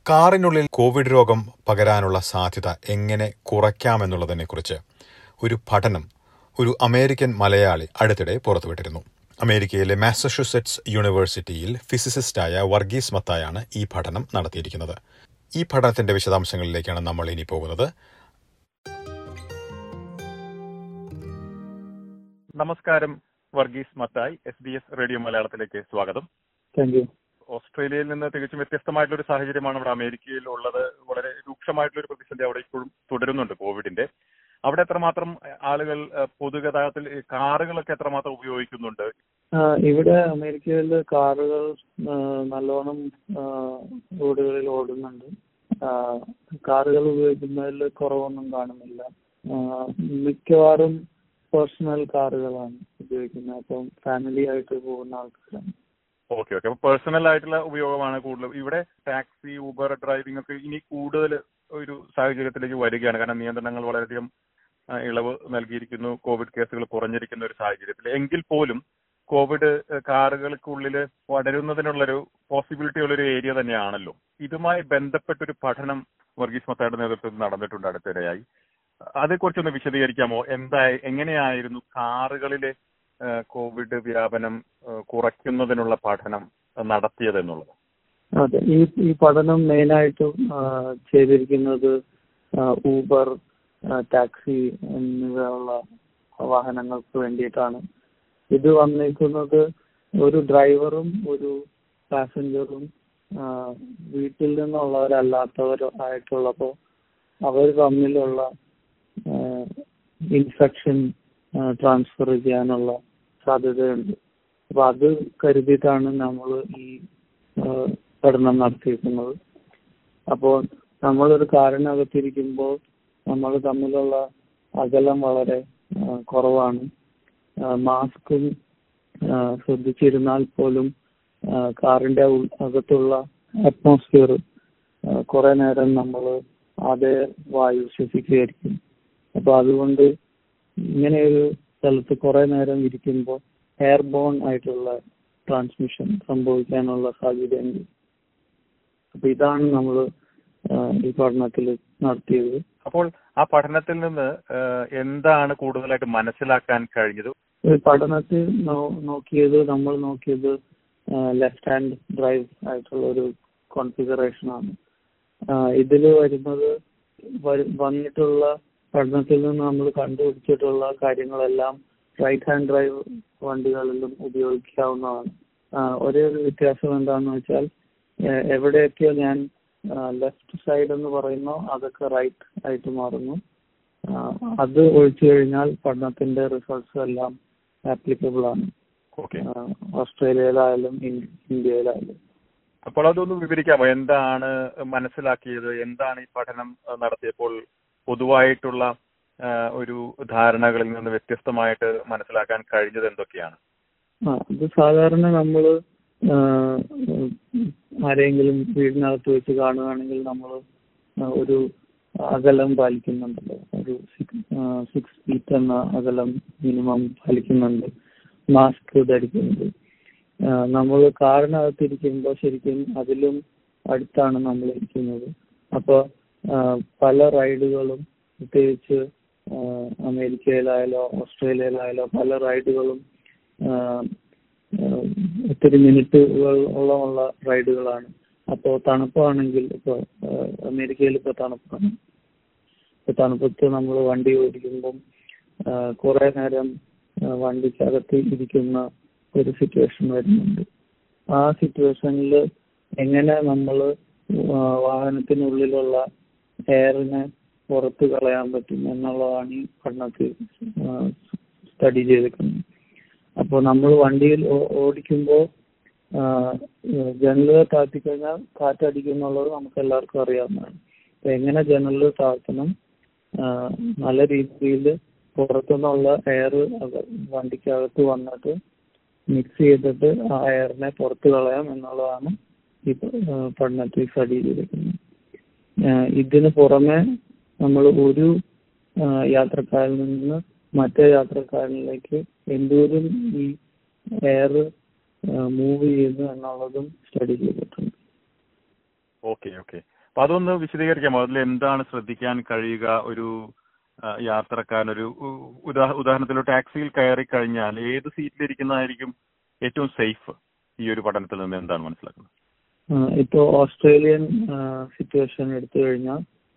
കാറിനുള്ളിൽ Covid രോഗം പകരാനുള്ള സാധ്യത എങ്ങനെ കുറയ്ക്കാമെന്നുള്ളതിനെക്കുറിച്ച് ഒരു പഠനം ഒരു അമേരിക്കൻ മലയാളി അടുത്തിടെ പുറത്തുവിട്ടിരുന്നു അമേരിക്കയിലെ മാസച്യൂസെറ്റ്സ് യൂണിവേഴ്സിറ്റിയിൽ ഫിസിസിസ്റ്റായ വർഗീസ് മത്തായാണ് ഈ പഠനം നടത്തിയിരിക്കുന്നത് ഈ പഠനത്തിന്റെ വിശദാംശങ്ങളിലേക്കാണ് നമ്മൾ ഇനി പോകുന്നത് നമസ്കാരം Varghese Mathai S B S radio മലയാളത്തിലേക്ക് സ്വാഗതം താങ്ക് യു ഓസ്ട്രേലിയയിൽ നിന്ന് തികച്ചും വ്യത്യസ്തമായിട്ടുള്ള ഒരു സാഹചര്യമാണ് ഇവിടെ അമേരിക്കയിൽ ഉള്ളത് വളരെ രൂക്ഷമായിട്ടുള്ള ഒരു പ്രതിസന്ധി അവിടെ ഇപ്പോഴും തുടരുന്നുണ്ട് കോവിഡിന്റെ അവിടെ എത്രമാത്രം ആളുകൾ ഏഹ്, പൊതുഗതാഗതത്തിൽ ഈ കാറുകളൊക്കെ എത്രമാത്രം ഉപയോഗിക്കുന്നുണ്ട് ഇവിടെ അമേരിക്കയിൽ കാറുകൾ ആ, നല്ലോണം ആ, റോഡുകളിൽ ഓടുന്നുണ്ട് ആ, കാറുകൾ ഉപയോഗിക്കുന്നതിൽ കുറവൊന്നും കാണുന്നില്ല ആ, മിക്കവാറും പേഴ്സണൽ കാറുകളാണ് ഉപയോഗിക്കുന്നത് അപ്പം ഫാമിലി ആയിട്ട് പോകുന്ന ആൾക്കാരാണ് ഓക്കെ ഓക്കെ അപ്പൊ പേഴ്സണൽ ആയിട്ടുള്ള ഉപയോഗമാണ് കൂടുതൽ ഇവിടെ ടാക്സി ഊബർ ഡ്രൈവിംഗ് ഒക്കെ ഇനി കൂടുതൽ ഒരു സാഹചര്യത്തിലേക്ക് വരികയാണ് കാരണം നിയന്ത്രണങ്ങൾ വളരെയധികം ആ, ഇളവ് നൽകിയിരിക്കുന്നു കോവിഡ് കേസുകൾ കുറഞ്ഞിരിക്കുന്ന ഒരു സാഹചര്യത്തിൽ എങ്കിൽ പോലും കോവിഡ് ഏഹ്, കാറുകൾക്കുള്ളിൽ വളരുന്നതിനുള്ളൊരു പോസിബിലിറ്റി ഉള്ളൊരു ഏരിയ തന്നെയാണല്ലോ ഇതുമായി ബന്ധപ്പെട്ടൊരു പഠനം വർഗീസ് മത്തായുടെ നേതൃത്വത്തിൽ നടന്നിട്ടുണ്ട് അടുത്തിടെയായി അതേക്കുറിച്ചൊന്ന് വിശദീകരിക്കാമോ എന്താ എങ്ങനെയായിരുന്നു കാറുകളിലെ ഏഹ്, കോവിഡ് വ്യാപനം ഏഹ്, കുറയ്ക്കുന്നതിനുള്ള പഠനം നടത്തിയത് എന്നുള്ളത് അതെ ഈ ഈ പഠനം മെയിനായിട്ടും ചെയ്തിരിക്കുന്നത് ഊബർ ടാക്സി എന്നിവയുള്ള വാഹനങ്ങൾക്ക് വേണ്ടിയിട്ടാണ് ഇത് വന്നിരിക്കുന്നത് ഒരു ഡ്രൈവറും ഒരു പാസഞ്ചറും വീട്ടിൽ നിന്നുള്ളവരല്ലാത്തവരോ ആയിട്ടുള്ളപ്പോൾ അവർ തമ്മിലുള്ള ഇൻഫെക്ഷൻ ട്രാൻസ്ഫർ ചെയ്യാനുള്ള സാധ്യതയുണ്ട് അപ്പൊ അത് കരുതിയിട്ടാണ് നമ്മൾ ഈ ആ, പഠനം നടത്തിയിരിക്കുന്നത് അപ്പോൾ നമ്മളൊരു കാറിനകത്തിരിക്കുമ്പോൾ നമ്മൾ തമ്മിലുള്ള അകലം വളരെ ആ, കുറവാണ് ആ, മാസ്കും ആ, ശ്രദ്ധിച്ചിരുന്നാൽ പോലും ആ, കാറിന്റെ ഉൾ- അകത്തുള്ള അറ്റ്മോസ്ഫിയർ കുറെ നേരം നമ്മൾ അതേ വായു ശ്വസിക്കുകയായിരിക്കും അപ്പൊ അതുകൊണ്ട് ഇങ്ങനെ ഒരു സ്ഥലത്ത് കുറെ നേരം ഇരിക്കുമ്പോൾ എയർ ബോൺ ആയിട്ടുള്ള ട്രാൻസ്മിഷൻ സംഭവിക്കാനുള്ള സാധ്യതയുണ്ട് അപ്പൊ ഇതാണ് നമ്മൾ ഈ പഠനത്തിൽ നടത്തിയത് അപ്പോൾ ആ പഠനത്തിൽ നിന്ന് ഏഹ്, എന്താണ് കൂടുതലായിട്ട് മനസ്സിലാക്കാൻ കഴിഞ്ഞത് ഈ പഠനത്തിൽ നോ- നോക്കിയത് നമ്മൾ നോക്കിയത് ലെഫ്റ്റ് ഹാൻഡ് ഡ്രൈവ് ആയിട്ടുള്ള ഒരു കോൺഫിഗറേഷൻ ആണ് ഇതിൽ വരുന്നത് വരു- വന്നിട്ടുള്ള പഠനത്തിൽ നിന്ന് നമ്മൾ കണ്ടുപിടിച്ചിട്ടുള്ള കാര്യങ്ങളെല്ലാം റൈറ്റ് ഹാൻഡ് ഡ്രൈവ് വണ്ടികളിലും ഉപയോഗിക്കാവുന്നതാണ് ആ, ഒരേ ഒരു വ്യത്യാസം എന്താണെന്ന് വെച്ചാൽ ഏഹ്, എവിടെയൊക്കെ ഞാൻ ലെഫ്റ്റ് സൈഡ് എന്ന് പറയുന്നോ അതൊക്കെ റൈറ്റ് ആയിട്ട് മാറുന്നു ആ, അത് ഒഴിച്ചു കഴിഞ്ഞാൽ പഠനത്തിന്റെ റിസൾട്ട്സ് എല്ലാം ആപ്ലിക്കബിൾ ആണ് ഓക്കെ ആ, ഓസ്ട്രേലിയയിലായാലും ഇൻ- ഇന്ത്യയിലായാലും അപ്പോൾ അതൊന്ന് വിവരിക്കാമോ എന്താണ് മനസ്സിലാക്കിയത് എന്താണ് ഈ പഠനം ഏഹ്, നടത്തിയപ്പോൾ പൊതുവായിട്ടുള്ള ഏഹ്, ഒരു ധാരണകളിൽ നിന്ന് വ്യത്യസ്തമായിട്ട് മനസ്സിലാക്കാൻ കഴിഞ്ഞത് എന്തൊക്കെയാണ് ആ ഇത് സാധാരണ നമ്മൾ ആരെങ്കിലും വീടിനകത്ത് വെച്ച് കാണുകയാണെങ്കിൽ നമ്മൾ ഒരു അകലം പാലിക്കുന്നുണ്ടല്ലോ ഒരു സിക്സ് ഫീറ്റ് എന്ന അകലം മിനിമം പാലിക്കുന്നുണ്ട് മാസ്ക് ധരിക്കുന്നുണ്ട് നമ്മൾ കാറിനകത്തിരിക്കുമ്പോൾ ശരിക്കും അതിലും അടുത്താണ് നമ്മൾ ഇരിക്കുന്നത് അപ്പോൾ പല റൈഡുകളും പ്രത്യേകിച്ച് ആ, അമേരിക്കയിലായാലോ ഓസ്ട്രേലിയയിലായാലോ പല റൈഡുകളും ആ, ആ, ഒത്തിരി മിനിറ്റുകളോളമുള്ള റൈഡുകളാണ് അപ്പോൾ തണുപ്പാണെങ്കിൽ ഇപ്പോൾ അമേരിക്കയിൽ ഇപ്പോൾ തണുപ്പാണ് ഇപ്പോൾ തണുപ്പത്ത് നമ്മൾ വണ്ടി ഓടിക്കുമ്പം കുറെ നേരം ആ, വണ്ടിക്കകത്ത് ഇരിക്കുന്ന ഒരു സിറ്റുവേഷൻ വരുന്നുണ്ട് ആ സിറ്റുവേഷനിൽ എങ്ങനെ നമ്മൾ വാഹനത്തിനുള്ളിലുള്ള എയറിനെ പുറത്ത് കളയാൻ പറ്റും എന്നുള്ളതാണ് ഈ പഠനത്തിൽ സ്റ്റഡി ചെയ്തിരിക്കുന്നത് അപ്പോൾ നമ്മൾ വണ്ടിയിൽ ഓ- ഓടിക്കുമ്പോൾ ജനലുകൾ താഴ്ത്തിക്കഴിഞ്ഞാൽ കാറ്റടിക്കുന്നുള്ളത് നമുക്ക് എല്ലാവർക്കും അറിയാവുന്നതാണ് അപ്പൊ എങ്ങനെ ജനലുകൾ താഴ്ത്തണം ആ, നല്ല രീതിയിൽ പുറത്തുനിന്നുള്ള എയർ വണ്ടിക്കകത്ത് വന്നിട്ട് മിക്സ് ചെയ്തിട്ട് ആ എയറിനെ പുറത്ത് കളയാം എന്നുള്ളതാണ് ഈ പ- ആ, പഠനത്തിൽ സ്റ്റഡി ചെയ്തിരിക്കുന്നത് ആ, ഇതിന് പുറമെ നമ്മൾ ഒരു ആ, യാത്രക്കാരിൽ നിന്ന് മറ്റേ യാത്രക്കാരനിലേക്ക് എന്തോരം ഈ എയർ മൂവ് ചെയ്യുന്നു എന്നുള്ളതും സ്റ്റഡി ചെയ്തിട്ടുണ്ട് ഓക്കെ ഓക്കെ അപ്പൊ അതൊന്ന് വിശദീകരിക്കാമോ അതിൽ എന്താണ് ശ്രദ്ധിക്കാൻ കഴിയുക ഒരു ആ, യാത്രക്കാരൻ ഒരു ഉ- ഉദാ- ഉദാഹരണത്തിന് ഒരു ടാക്സിയിൽ കയറി കഴിഞ്ഞാൽ ഏത് സീറ്റിലിരിക്കുന്നതായിരിക്കും ഏറ്റവും സേഫ് ഈ ഒരു പഠനത്തിൽ നിന്ന് എന്താണ് മനസ്സിലാക്കുന്നത് ഇപ്പോ ഓസ്ട്രേലിയൻ സിറ്റുവേഷൻ എടുത്തു കഴിഞ്ഞാൽ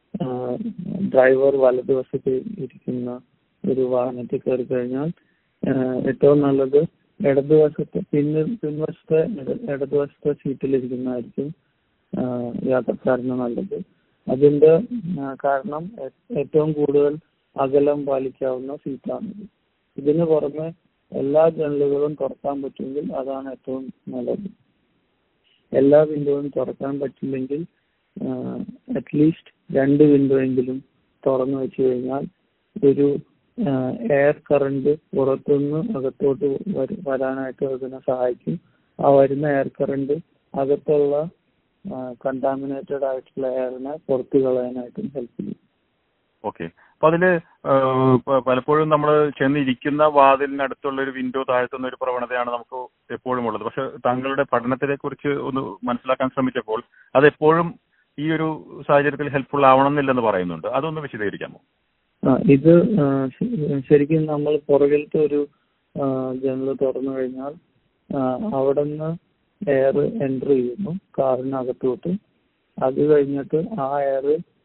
ഡ്രൈവർ വലതുവശത്ത് ഇരിക്കുന്ന ഒരു വാഹനത്തിൽ കയറി കഴിഞ്ഞാൽ ആ, ഏറ്റവും നല്ലത് ഇടതുവശത്ത് പിന്നിൽ പിൻവശത്തെ ഇട- ഇടതുവശത്തെ സീറ്റിലിരിക്കുന്നതായിരിക്കും ആ, യാത്രക്കാരന് നല്ലത് അതിന്റെ ആ, കാരണം ഏ- ഏറ്റവും കൂടുതൽ അകലം പാലിക്കാവുന്ന സീറ്റാണിത് ഇതിന് പുറമെ എല്ലാ ജനലുകളും തുറക്കാൻ പറ്റുമെങ്കിൽ അതാണ് ഏറ്റവും നല്ലത് എല്ലാ വിൻഡോയും തുറക്കാൻ പറ്റില്ലെങ്കിൽ അറ്റ്ലീസ്റ്റ് രണ്ട് വിൻഡോ എങ്കിലും തുറന്നു വെച്ച് കഴിഞ്ഞാൽ ഒരു എയർ കറണ്ട് പുറത്തുനിന്ന് അകത്തോട്ട് വര- വരാനായിട്ട് അതിനെ സഹായിക്കും ആ വരുന്ന എയർ കറണ്ട് അകത്തുള്ള കണ്ടാമിനേറ്റഡ് ആയിട്ടുള്ള എയറിനെ പുറത്തു കളയാനായിട്ടും ഹെൽപ്പ് ചെയ്യും ഓക്കെ അപ്പൊ അതില് ആ, പ- പലപ്പോഴും നമ്മൾ ചെന്നിരിക്കുന്ന വാതിലിനടുത്തുള്ള ഒരു വിൻഡോ താഴ്ത്തുന്ന ഒരു പ്രവണതയാണ് നമുക്ക് എപ്പോഴും ഉള്ളത് പക്ഷെ താങ്കളുടെ പഠനത്തിനെ കുറിച്ച് ഒന്ന് മനസ്സിലാക്കാൻ ശ്രമിച്ചപ്പോൾ അത് എപ്പോഴും ഈ ഒരു സാഹചര്യത്തിൽ ഹെൽപ്ഫുൾ ആവണമെന്നില്ലെന്ന് പറയുന്നുണ്ട് അതൊന്ന് വിശദീകരിക്കാമോ ആ, ഇത് ആ, ശ- ശരിക്കും നമ്മൾ പുറകിലത്തെ ഒരു ജനൽ തുറന്നു കഴിഞ്ഞാൽ അവിടെ നിന്ന് എയർ എൻ്റർ ചെയ്യുന്നു കാറിനകത്തോട്ട് അത് കഴിഞ്ഞിട്ട് ആ എയർ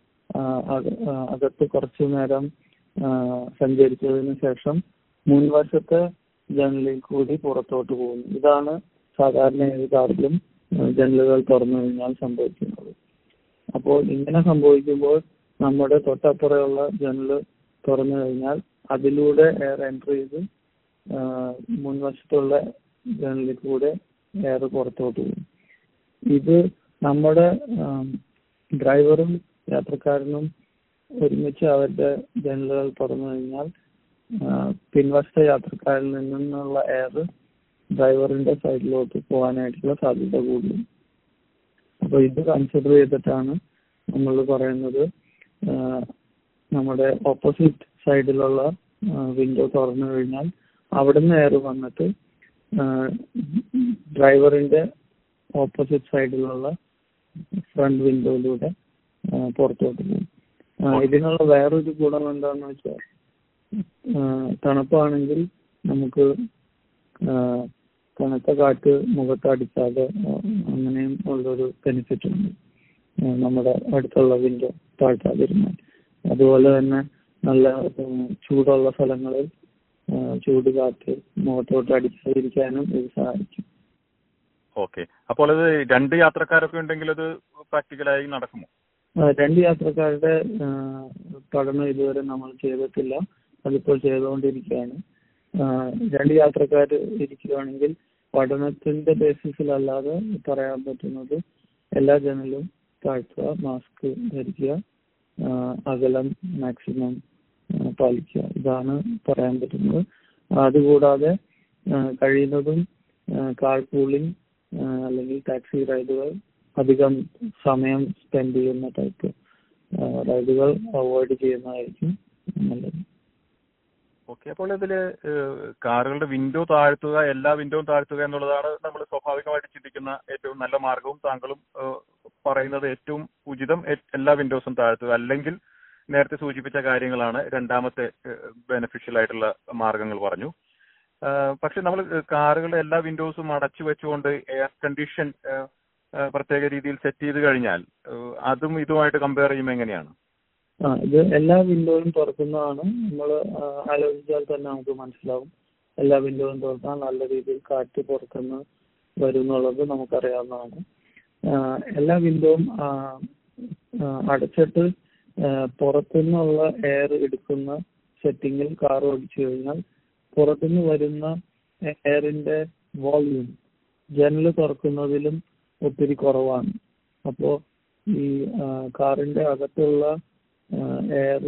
അകത്ത് കുറച്ചു നേരം ആ, സഞ്ചരിച്ചതിന് ശേഷം മുൻവശത്തെ ജനലിൽ കൂടി പുറത്തോട്ട് പോകുന്നു ഇതാണ് സാധാരണ ഏത് കാറിലും ആ, ജനലുകൾ തുറന്നു കഴിഞ്ഞാൽ സംഭവിക്കുന്നത് അപ്പോൾ ഇങ്ങനെ സംഭവിക്കുമ്പോൾ നമ്മുടെ തൊട്ടപ്പുറമുള്ള ജനല് തുറന്നു കഴിഞ്ഞാൽ അതിലൂടെ എയർ എൻ്റർ ചെയ്ത് ആ, മുൻവശത്തുള്ള ജനലിൽ കൂടെ എയർ പുറത്തോട്ട് പോകും ഇത് നമ്മുടെ ഡ്രൈവറും യാത്രക്കാരനും ഒരുമിച്ച് അവരുടെ ജനലുകൾ തുറന്നു കഴിഞ്ഞാൽ ആ, പിൻവശത്തെ യാത്രക്കാരിൽ നിന്നുള്ള എയർ ഡ്രൈവറിന്റെ സൈഡിലോട്ട് പോകാനായിട്ടുള്ള സാധ്യത കൂടും അപ്പൊ ഇത് കൺസിഡർ ചെയ്തിട്ടാണ് നമ്മൾ പറയുന്നത് ആ, നമ്മുടെ ഓപ്പോസിറ്റ് സൈഡിലുള്ള വിൻഡോ തുറന്നു കഴിഞ്ഞാൽ അവിടുന്ന് എയർ വന്നിട്ട് ഡ്രൈവറിന്റെ ഓപ്പോസിറ്റ് സൈഡിലുള്ള ഫ്രണ്ട് വിൻഡോയിലൂടെ പുറത്തോട്ട് പോകും ആ, ഇതിനുള്ള വേറൊരു ഗുണം എന്താന്ന് വെച്ചാൽ ആ, തണുപ്പാണെങ്കിൽ നമുക്ക് ആ, തണുത്ത കാറ്റ് മുഖത്ത് അടിക്കാതെ ആ, അങ്ങനെയും ഉള്ളൊരു ബെനിഫിറ്റ് ഉണ്ട് ആ, നമ്മുടെ അടുത്തുള്ള വിൻഡോ താഴ്ത്താതിരുന്നാൽ അതുപോലെ തന്നെ നല്ല ഉം, ചൂടുള്ള സ്ഥലങ്ങളിൽ ആ, ചൂട് കാറ്റ് മുഖത്തോട്ട് അടിക്കാതിരിക്കാനും ഇത് സഹായിക്കും ഓക്കെ അപ്പോൾ അത് രണ്ട് യാത്രക്കാരൊക്കെ ഉണ്ടെങ്കിൽ അത് പ്രാക്ടിക്കലായി നടക്കുമോ ആ, രണ്ട് യാത്രക്കാരുടെ ആ, പഠനം ഇതുവരെ നമ്മൾ ചെയ്തിട്ടില്ല അതിപ്പോൾ ചെയ്തുകൊണ്ടിരിക്കുകയാണ് ആ, രണ്ട് യാത്രക്കാർ ഇരിക്കുകയാണെങ്കിൽ പഠനത്തിന്റെ ബേസിസിലല്ലാതെ പറയാൻ പറ്റുന്നത് എല്ലാ ജനലും താഴ്ത്തുക മാസ്ക് ധരിക്കുക ആ, അകലം മാക്സിമം പാലിക്കുക ഇതാണ് പറയാൻ പറ്റുന്നത് അതുകൂടാതെ ആ, കഴിയുന്നതും കാർ പൂളിംഗ് അല്ലെങ്കിൽ ടാക്സി റൈഡുകൾ അധികം സമയം സ്പെൻഡ് ചെയ്യുന്ന ടൈപ്പ് റൈഡുകൾ അവോയ്ഡ് ചെയ്യുന്നതായിരിക്കും നല്ലത് ഓക്കെ അപ്പോൾ ഇതില് ഏഹ്, കാറുകളുടെ വിൻഡോ താഴ്ത്തുക എല്ലാ വിൻഡോയും താഴ്ത്തുക എന്നുള്ളതാണ് നമ്മൾ സ്വാഭാവികമായിട്ട് ചിന്തിക്കുന്ന ഏറ്റവും നല്ല മാർഗവും താങ്കളും ഏഹ്, പറയുന്നത് ഏറ്റവും ഉചിതം എ- എല്ലാ വിൻഡോസും താഴ്ത്തുക അല്ലെങ്കിൽ നേരത്തെ സൂചിപ്പിച്ച കാര്യങ്ങളാണ് രണ്ടാമത്തെ ബെനിഫിഷ്യൽ ആയിട്ടുള്ള മാർഗങ്ങൾ പറഞ്ഞു ഏഹ്, പക്ഷെ നമ്മൾ കാറുകളുടെ എല്ലാ വിൻഡോസും അടച്ചു വെച്ചുകൊണ്ട് എയർ കണ്ടീഷൻ ഏഹ്, ഏഹ്, പ്രത്യേക രീതിയിൽ സെറ്റ് ചെയ്ത് കഴിഞ്ഞാൽ ഏഹ്, അതും ഇതുമായിട്ട് കമ്പയർ ചെയ്യുമ്പോൾ എങ്ങനെയാണ് ആ ഇത് എല്ലാ വിൻഡോയും തുറക്കുന്നതാണ് നമ്മൾ ആലോചിച്ചാൽ തന്നെ നമുക്ക് മനസ്സിലാവും എല്ലാ വിൻഡോയും തുറന്നാൽ നല്ല രീതിയിൽ കാറ്റ് പുറത്തുനിന്ന് വരും എന്നുള്ളത് നമുക്കറിയാവുന്നതാണ് ആ, എല്ലാ വിൻഡോയും ആ, ആ, അടച്ചിട്ട് ആ, പുറത്തുനിന്നുള്ള എയർ എടുക്കുന്ന സെറ്റിങ്ങിൽ കാർ ഓടിച്ചു കഴിഞ്ഞാൽ പുറത്തുനിന്ന് വരുന്ന എയറിന്റെ വോള്യൂം ജനൽ തുറക്കുന്നതിലും ഒത്തിരി കുറവാണ് അപ്പോ ഈ ആ, കാറിന്റെ അകത്തുള്ള എയർ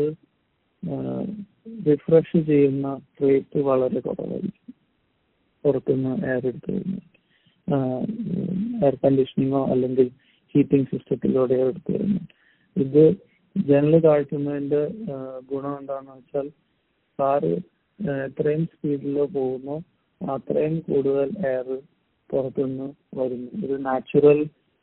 റിഫ്രഷ് ചെയ്യുന്ന റേറ്റ് വളരെ കുറവായിരിക്കും പുറത്തുനിന്ന് എയർ എടുത്തു കഴിഞ്ഞാൽ എയർ കണ്ടീഷനിങ്ങോ അല്ലെങ്കിൽ ഹീറ്റിംഗ് സിസ്റ്റത്തിലൂടെയോ എടുത്തു കഴിഞ്ഞാൽ ഇത് ജനൽ താഴ്ത്തുന്നതിന്റെ ആ, ഗുണം എന്താണെന്ന് വെച്ചാൽ കാറ് എത്രയും സ്പീഡിൽ പോകുന്നു അത്രയും കൂടുതൽ എയർ പുറത്തുനിന്ന് വരുന്നു ഒരു നാച്ചുറൽ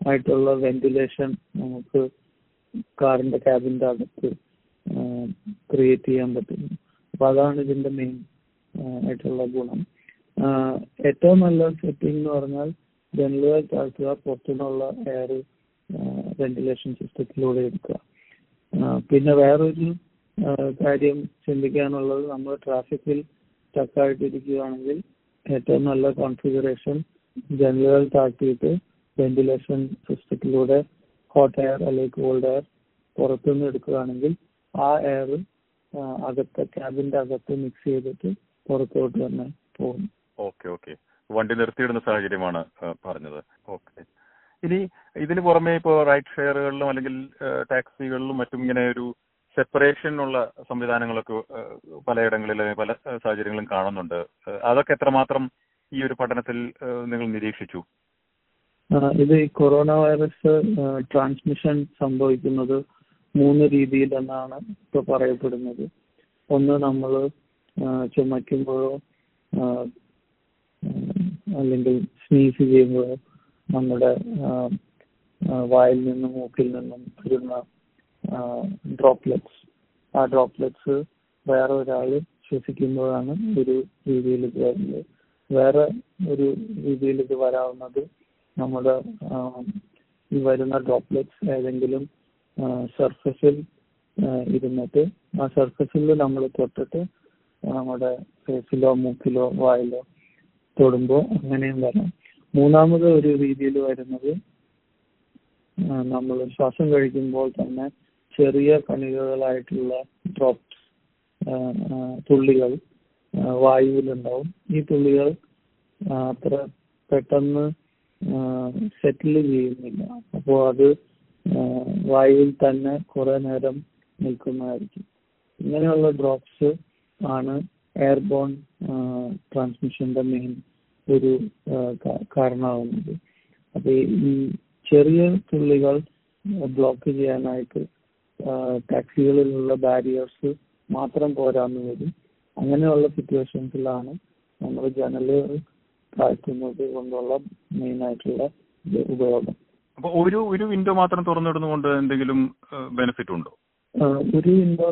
ആയിട്ടുള്ള വെന്റിലേഷൻ നമുക്ക് കാറിന്റെ ക്യാബിന്റെ അകത്ത് ക്രിയേറ്റ് ചെയ്യാൻ പറ്റുന്നു അപ്പൊ അതാണ് ഇതിന്റെ മെയിൻ ആയിട്ടുള്ള ഗുണം ആഹ് ഏറ്റവും നല്ല സെറ്റിംഗ് എന്ന് പറഞ്ഞാൽ ജനലുകൾ താഴ്ത്തുക പുറത്തുനിന്നുള്ള എയർ വെന്റിലേഷൻ സിസ്റ്റത്തിലൂടെ എടുക്കുക ആഹ് പിന്നെ വേറൊരു ആഹ് കാര്യം ചിന്തിക്കാനുള്ളത് നമ്മൾ ട്രാഫിക്കിൽ സ്റ്റക്കായിട്ടിരിക്കുകയാണെങ്കിൽ ഏറ്റവും നല്ല കോൺഫിഗറേഷൻ ജനലുകൾ താഴ്ത്തിയിട്ട് വെന്റിലേഷൻ സിസ്റ്റത്തിലൂടെ ഹോട്ട് എയർ അല്ലെങ്കിൽ കോൾഡ് എയർ പുറത്തുനിന്ന് എടുക്കുകയാണെങ്കിൽ ആ എയർ അകത്ത് ക്യാബിന്റെ അകത്ത് മിക്സ് ചെയ്തിട്ട് പുറത്തോട്ട് തന്നെ പോകും ഓക്കെ ഓക്കെ വണ്ടി നിർത്തിയിടുന്ന സാഹചര്യമാണ് ആ, പറഞ്ഞത് ഓക്കെ ഇനി ഇതിന് പുറമെ ഇപ്പോൾ റൈഡ് ഷെയറുകളിലും അല്ലെങ്കിൽ ആ, ടാക്സികളിലും മറ്റും ഇങ്ങനെ ഒരു സെപ്പറേഷൻ ഉള്ള സംവിധാനങ്ങളൊക്കെ ആ, പലയിടങ്ങളിലും പല ആ, സാഹചര്യങ്ങളിലും കാണുന്നുണ്ട് ആ, അതൊക്കെ എത്രമാത്രം ഈ ഒരു പഠനത്തിൽ ആ, നിങ്ങൾ നിരീക്ഷിച്ചു ആ, ഇത് ഈ കൊറോണ വൈറസ് ട്രാൻസ്മിഷൻ സംഭവിക്കുന്നത് മൂന്ന് രീതിയിലെന്നാണ് ഇപ്പൊ പറയപ്പെടുന്നത് ഒന്ന് നമ്മൾ ചുമയ്ക്കുമ്പോഴോ ആ, ഉം, അല്ലെങ്കിൽ സ്നീസ് ചെയ്യുമ്പോഴോ നമ്മുടെ ആ, ആ, വായിൽ നിന്നും മൂക്കിൽ നിന്നും വരുന്ന ഡ്രോപ്ലെറ്റ്സ് ആ ഡ്രോപ്ലെറ്റ്സ് വേറെ ഒരാൾ ശ്വസിക്കുമ്പോഴാണ് ഒരു രീതിയിൽ ഇത് വരുന്നത് വേറെ ഒരു രീതിയിൽ ഇത് വരാവുന്നത് നമ്മുടെ ആ, ഈ വരുന്ന ഡ്രോപ്ലെറ്റ്സ് ഏതെങ്കിലും സർഫസിൽ ഇരുന്നിട്ട് ആ സർഫസിൽ നമ്മൾ തൊട്ടിട്ട് നമ്മുടെ ഫേസിലോ മൂക്കിലോ വായിലോ തൊടുമ്പോൾ അങ്ങനെയും വരാം മൂന്നാമത് ഒരു രീതിയിൽ വരുന്നത് നമ്മൾ ശ്വാസം കഴിക്കുമ്പോൾ തന്നെ ചെറിയ കണികകളായിട്ടുള്ള ഡ്രോപ്സ് തുള്ളികൾ ആ, വായുവിലുണ്ടാവും ഈ തുള്ളികൾ ആ, അത്ര പെട്ടെന്ന് സെറ്റിൽ ചെയ്യുന്നില്ല അപ്പോൾ അത് ആ, വായുവിൽ തന്നെ കുറെ നേരം നിൽക്കുന്നതായിരിക്കും ഇങ്ങനെയുള്ള ഡ്രോപ്സ് ആണ് എയർബോൺ ട്രാൻസ്മിഷന്റെ മെയിൻ ഒരു ആ, കാ- കാരണമാവുന്നത് അപ്പൊ ഈ ചെറിയ തുള്ളികൾ ബ്ലോക്ക് ചെയ്യാനായിട്ട് ടാക്സികളിലുള്ള ബാരിയേഴ്സ് മാത്രം പോരാന്ന് വരും അങ്ങനെയുള്ള സിറ്റുവേഷൻസിലാണ് നമ്മൾ ജനലുകൾ താഴ്ത്തുന്നത് കൊണ്ടുള്ള മെയിൻ ആയിട്ടുള്ള ഇത് ഉപയോഗം അപ്പൊ ഒരു ഒരു വിൻഡോ മാത്രം തുറന്നിടുന്നതുകൊണ്ട് എന്തെങ്കിലും ബെനിഫിറ്റ് ഉണ്ടോ ആ, ഒരു വിൻഡോ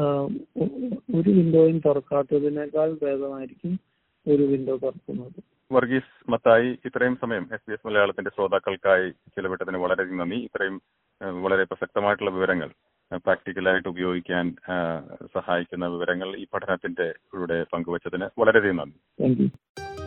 ഒരു വിൻഡോയും തുറക്കാത്തതിനേക്കാൾ ഭേദമായിരിക്കും ഒരു വിൻഡോ തുറക്കുന്നത് വർഗീസ് മത്തായി ഇത്രയും സമയം എസ് ബി എസ് മലയാളത്തിന്റെ ശ്രോതാക്കൾക്കായി ചിലവിട്ടതിന് വളരെയധികം നന്ദി ഇത്രയും ഏഹ്, വളരെ പ്രസക്തമായിട്ടുള്ള വിവരങ്ങൾ ഏഹ്, പ്രാക്ടിക്കലായിട്ട് ഉപയോഗിക്കാൻ ഏഹ്, സഹായിക്കുന്ന വിവരങ്ങൾ ഈ പഠനത്തിന്റെ കൂടെ പങ്കുവച്ചതിന് വളരെയധികം നന്ദി താങ്ക് യു